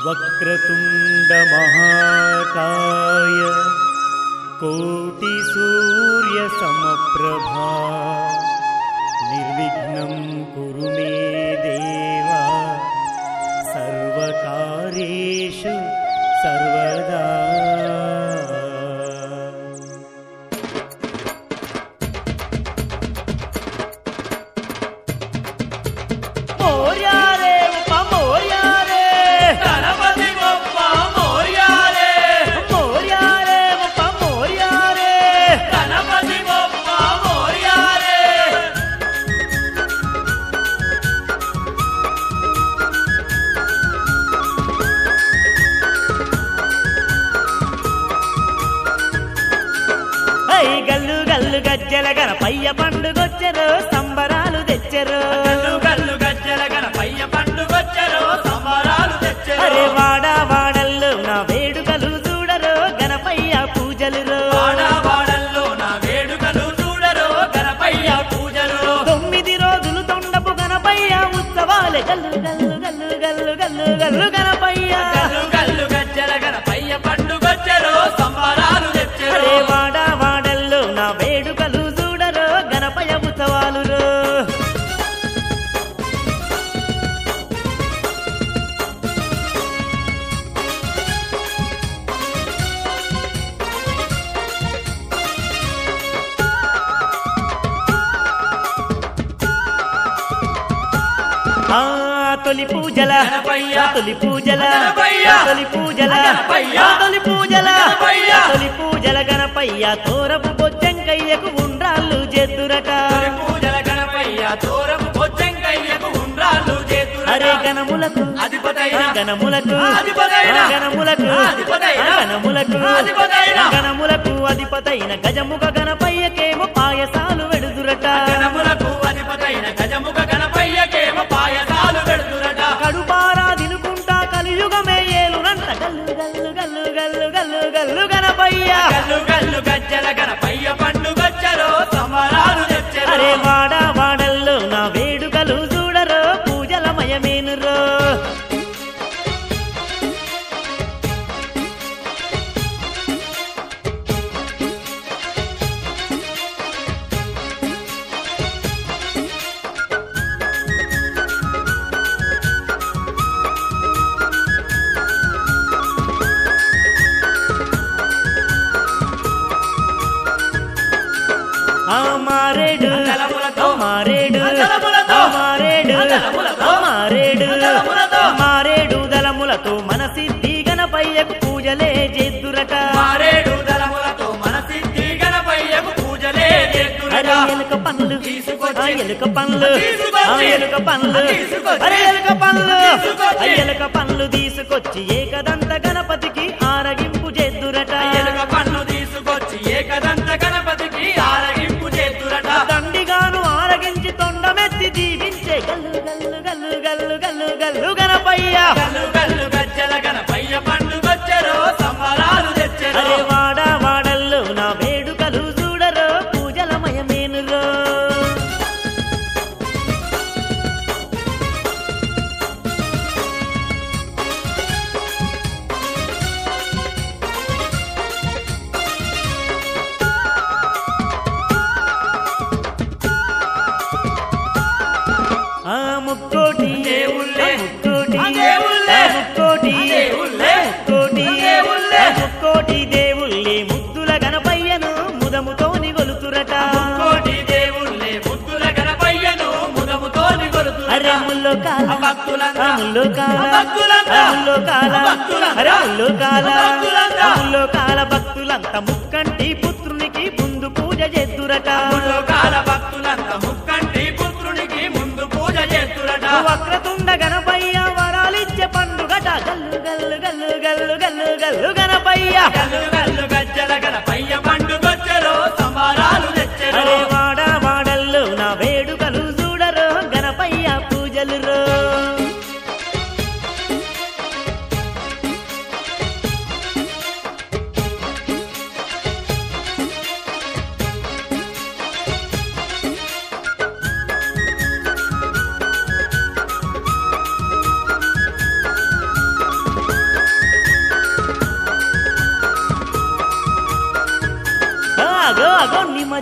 वक्रतुण्डमहाकाय कोटिसूर्यसमप्रभा निर्विघ्नं कुरु मे देवा सर्वकार्येषु सर्वदा మోర్యారే ఉప మోర్యారే గణపతి గొప్ప మోర్యాలే మోర్యారే ఉప మోర్యారే గణపతి గొప్ప మోర్యాలే ఐ గల్లు గల్లు గజ్జల గణపయ్య పండుగొచ్చరు సంబరాలు తెచ్చరు గల్లు గల్లు గజ్జల గణపయ్య పండుగొచ్చరు సంబరాలు తెచ్చరు అరే వాడ వాడల్లు నా వేడుకలు చూడరు గణపయ్య పూజలు వాడవాడల్లో నా వేడుకలు చూడరు గణపయ్య పూజలు తొమ్మిది రోజులు తొండపు గణపయ్య ఉత్సవాలే గల్లు గల్లు గల్లు గల్లు గల్లు గల్లు గణపయ్య గల్లు గల్లు గజ్జల గణపయ్య పండుగొచ్చరు సంబరాలు అరే తెచ్చరు వాడ వాడల్లు నా వేడుకలు చూడరు గణపయ్య ఉత్సవాలు ఆ తొలి పూజల గణపయ్య. తొలి పూజల గణపయ్య. తొలి పూజల గణపయ్య. తొలి పూజల గణపయ్య. తొలి పూజల గణపయ్య తోరపు బొజ్జంకయ్యకు ఉండ్రాళ్ళు చేద్దురట తొలి పూజల గణపయ్య తోరపు బొజ్జంకయ్యకు ఉండ్రాళ్ళు చేతురట. అరే గణములకు అధిపతైన ఆ గణములకు అధిపతైన ఆ గణములకు అధిపతైన ఆ గణములకు అధిపతైన ఆ గణములకు అధిపతైన గజముఖ గణపయ్యకేమో పాయసాలు వెడుదురట గణములకు అధిపతైన గజముఖ గణపయ్యకేమో పాయసాలు పెడుతురట కడుపారా తినుకుంటా కలియుగమే ఏలునంట గల్లు గల్లు గల్లు గల్లు గల్లు గల్లు గణపయ్య గల్లు గల్లు గజ్జల గణపయ్య పండుగొచ్చరో సమరాలు తెచ్చరో అరే వాడ వాడల్లో నా వేడుకలు చూడరో పూజల మయమేనురో ఆ మారేడు అగలములతో, ఆ మారేడు అగలములతో, ఆ మారేడు అగలములతో, ఆ మారేడు అగలములతో, మారేడు దళములతో మన సిద్ధి గణపయ్యకు పూజలే చేద్దురట మారేడు దళములతో మన సిద్ధి గణపయ్యకు పూజలే చేతురట అరే ఎలుక పండ్లు తీసుకొచ్చి, ఆ ఎలుక పండ్లు తీసుకొచ్చి, ఆ ఎలుక పండ్లు తీసుకొచ్చి, అరే ఎలుక పండ్లు తీసుకొచ్చి, ఆ ఎలుక పండ్లు తీసుకొచ్చి ఏకదంత గణపతికి ఆరగింపు చేద్దురట ఎలుక పన్ను తీసుకొచ్చి ఏకదంత గణపతికి ఆరగింపు చేతురట దండిగాను ఆరగించి తొండమెత్తి దీవించే గల్లు గల్లు గల్లు గల్లు గల్లు గల్లు గణపయ్య గల్లు గల్లు గజ్జల గణపయ్య పండుగొచ్చరో సంబరాలు తెచ్చరో అరే వాడ వాడల్లో నా వేడుకలు చూడరో పూజల మయమేనురో ఆ ముక్కోటి దేవుళ్ళే. ఆ ముక్కోటి ఆ దేవుళ్ళే. ఆ ముక్కోటి ఆ దేవుళ్ళే. ఆ ముక్కోటి ఆ దేవుళ్ళే. ఆ ముక్కోటి దేవుళ్ళే ముద్దుల గణపయ్యను ముదముతోని గొలుతురట కోటి దేవుళ్ళే ముద్దుల గణపయ్యను ముదముతోని అరే కొలుతురట ముల్లో కాల ఆ భక్తులంతా. ఆ ముల్లో కాల ఆ భక్తులంతా. ఆ ముల్లో కాల ఆ భక్తులంతా. అరే ముల్లో కాల ఆ భక్తులంతా. ఆ ముల్లో కాల భక్తులంతా ముక్కంటి పుత్రునికి ముందు పూజ చేద్దురట ముల్లో కాల భక్తులంత ముక్కంటి పుత్రునికి ముందు పూజ చేస్తురట వక్రతుండ గణపయ్య వరాలిచ్చే పండుగట గల్లు గల్లు గల్లు గల్లు గల్లు గల్లు గణపయ్య గల్లు గల్లు గజ్జల గణపయ్య పండుగొచ్చరో సంబారాలు తెచ్చరో అరే వాడ వాడల్లో నా వేడుకలు చూడరో గణపయ్య పూజలు రో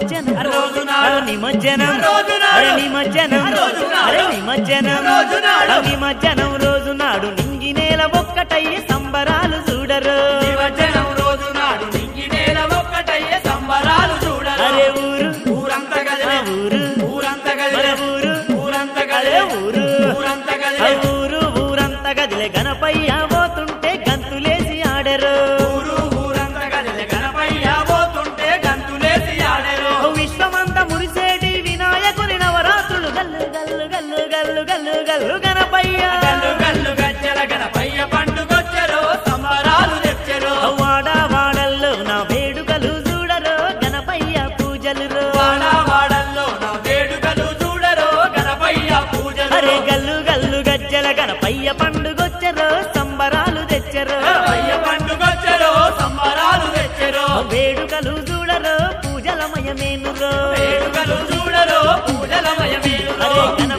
నిమజ్జనం రోజు నాడు. అరే నిమజ్జనం రోజు నాడు. అరే నిమజ్జనం రోజు నాడు. అరే నిమజ్జనం రోజు నాడు. ఆ నిమజ్జనం రోజు నాడు నింగి నేల ఒక్కటయ్యే సంబరాలు చూడరు నిమజ్జనం రోజు నాడు నింగి నేల ఒక్కటయ్యే సంబరాలు చూడరు అరే ఊరు ఊరంతా ఆ కదిలే ఊరు ఊరంతా అరే కదిలే ఊరు ఊరంతా అరే కదిలే ఊరు ఊరంతా ఆ కదిలే ఊరు ఊరంతా గదిలే గణపయ్య పోతుంటే గంతులేసి ఆడరు ఊరు ఊరంతా కదిలే గణపయ్య పోతుంటే గంతులేసి ఆడేరు విశ్వమంతా మురిసేటి వినాయకుని నవరాత్రులు గల్లు గల్లు గల్లు గల్లు గల్లు గల్లు గణపయ్య గల్లు గల్లు గజ్జల గణపయ్య పండుగొచ్చెరు సంబరాలు తెచ్చెరు వాడ వాడల్లో నా వేడుకలు చూడరు గణపయ్య పూజలు రో. వాడ వాడల్లో నా వేడుకలు చూడరు గణపయ్య పూజలు అరే గల్లు గల్లు గజ్జల గణపయ్య పండుగొచ్చరు సంబరాలు తెచ్చరు గణపయ్య పండుగొచ్చెరు సంబరాలు తెచ్చెరు వేడుకలు చూడరు పూజలమయమేను రో. వేడుకలు చూడరు పూజలమయమేరు అరే గణ